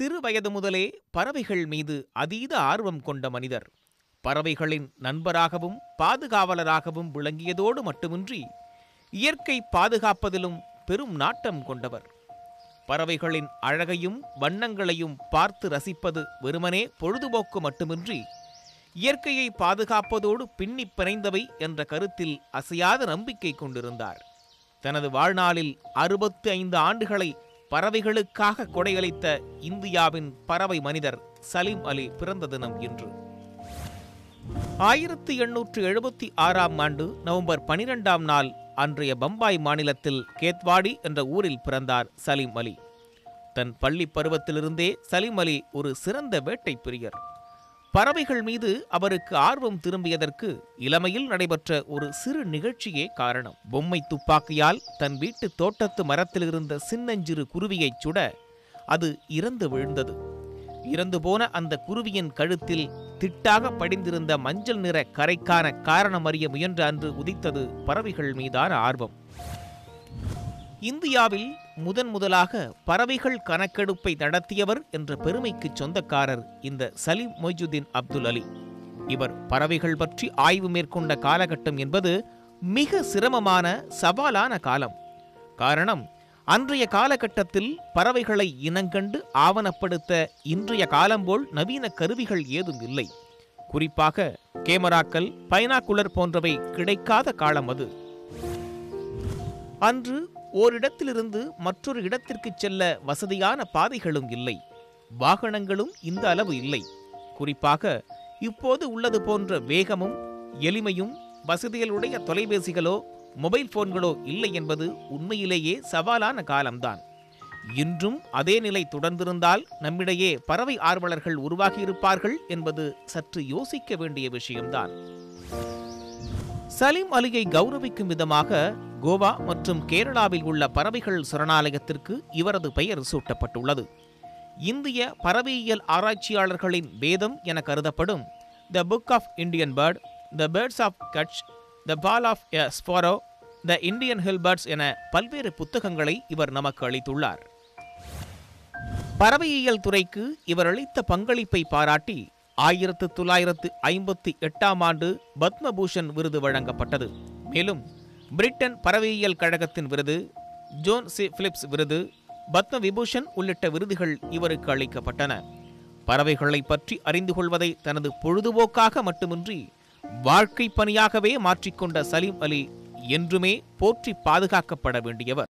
சிறு வயது முதலே பறவைகள் மீது அதீத ஆர்வம் கொண்ட மனிதர் பறவைகளின் நண்பராகவும் பாதுகாவலராகவும் விளங்கியதோடு மட்டுமின்றி இயற்கை பாதுகாப்பதிலும் பெரும் நாட்டம் கொண்டவர் பறவைகளின் அழகையும் வண்ணங்களையும் பார்த்து ரசிப்பது வெறுமனே பொழுதுபோக்கு மட்டுமின்றி இயற்கையை பாதுகாப்பதோடு பின்னிப் பிணைந்தவை என்ற கருத்தில் அசையாத நம்பிக்கை கொண்டிருந்தார் தனது வாழ்நாளில் அறுபத்தி ஐந்து ஆண்டுகளை பறவைகளுக்காக கொடையளித்த இந்தியாவின் பறவை மனிதர் சலீம் அலி பிறந்த தினம் இன்று ஆயிரத்தி எண்ணூற்று எழுபத்தி ஆறாம் ஆண்டு நவம்பர் பனிரெண்டாம் நாள் அன்றைய பம்பாய் மாநிலத்தில் கேத்வாடி என்ற ஊரில் பிறந்தார் சலீம் அலி தன் பள்ளி பருவத்திலிருந்தே சலீம் அலி ஒரு சிறந்த வேட்டை பிரியர் பறவைகள் மீது அவருக்கு ஆர்வம் திரும்பியதற்கு இளமையில் நடைபெற்ற ஒரு சிறு நிகழ்ச்சியே காரணம் பொம்மை துப்பாக்கியால் தன் வீட்டு தோட்டத்து மரத்தில் இருந்த சின்னஞ்சிறு குருவியைச் சுட அது இறந்து விழுந்தது இறந்து போன அந்த குருவியின் கழுத்தில் திட்டாக படிந்திருந்த மஞ்சள் நிற கரைக்கான காரணம் அறிய முயன்ற அன்று உதித்தது பறவைகள் மீதான ஆர்வம் இந்தியாவில் முதன் முதலாக பறவைகள் கணக்கெடுப்பை நடத்தியவர் என்ற பெருமைக்கு சொந்தக்காரர் இந்த சலீம் மொய்ஜுதீன் அப்துல் அலி இவர் பறவைகள் பற்றி ஆய்வு மேற்கொண்ட காலகட்டம் என்பது மிக சிரமமான சவாலான காலம் காரணம் அன்றைய காலகட்டத்தில் பறவைகளை இனங்கண்டு ஆவணப்படுத்த இன்றைய காலம் போல் நவீன கருவிகள் ஏதும் இல்லை குறிப்பாக கேமராக்கள் பைனாகுலர் போன்றவை கிடைக்காத காலம் அது அன்று ஓரிடத்திலிருந்து மற்றொரு இடத்திற்கு செல்ல வசதியான பாதைகளும் இல்லை வாகனங்களும் இந்த அளவு இல்லை குறிப்பாக இப்போது உள்ளது போன்ற வேகமும் எளிமையும் வசதிகளுடைய தொலைபேசிகளோ மொபைல் போன்களோ இல்லை என்பது உண்மையிலேயே சவாலான காலம்தான் இன்றும் அதே நிலை தொடர்ந்திருந்தால் நம்மிடையே பறவை ஆர்வலர்கள் உருவாகியிருப்பார்கள் என்பது சற்று யோசிக்க வேண்டிய விஷயம்தான் சலீம் அலியை கௌரவிக்கும் விதமாக கோவா மற்றும் கேரளாவில் உள்ள பறவைகள் சரணாலயத்திற்கு இவரது பெயர் சூட்டப்பட்டுள்ளது இந்திய பறவையியல் ஆராய்ச்சியாளர்களின் வேதம் என கருதப்படும் the book of Indian bird the birds of Kutch the fall of a sparrow the Indian hill birds என பல்வேறு புத்தகங்களை இவர் நமக்கு அளித்துள்ளார் பறவையியல் துறைக்கு இவர் அளித்த பங்களிப்பை பாராட்டி ஆயிரத்து தொள்ளாயிரத்து ஐம்பத்தி எட்டாம் ஆண்டு பத்மபூஷன் விருது வழங்கப்பட்டது மேலும் பிரிட்டன் பறவையியல் கழகத்தின் விருது ஜோன் சி பிலிப்ஸ் விருது பத்ம விபூஷன் உள்ளிட்ட விருதுகள் இவருக்கு அளிக்கப்பட்டன பறவைகளை பற்றி அறிந்து கொள்வதை தனது பொழுதுபோக்காக மட்டுமின்றி வாழ்க்கை பணியாகவே மாற்றிக்கொண்ட சலீம் அலி என்றுமே போற்றி பாதுகாக்கப்பட வேண்டியவர்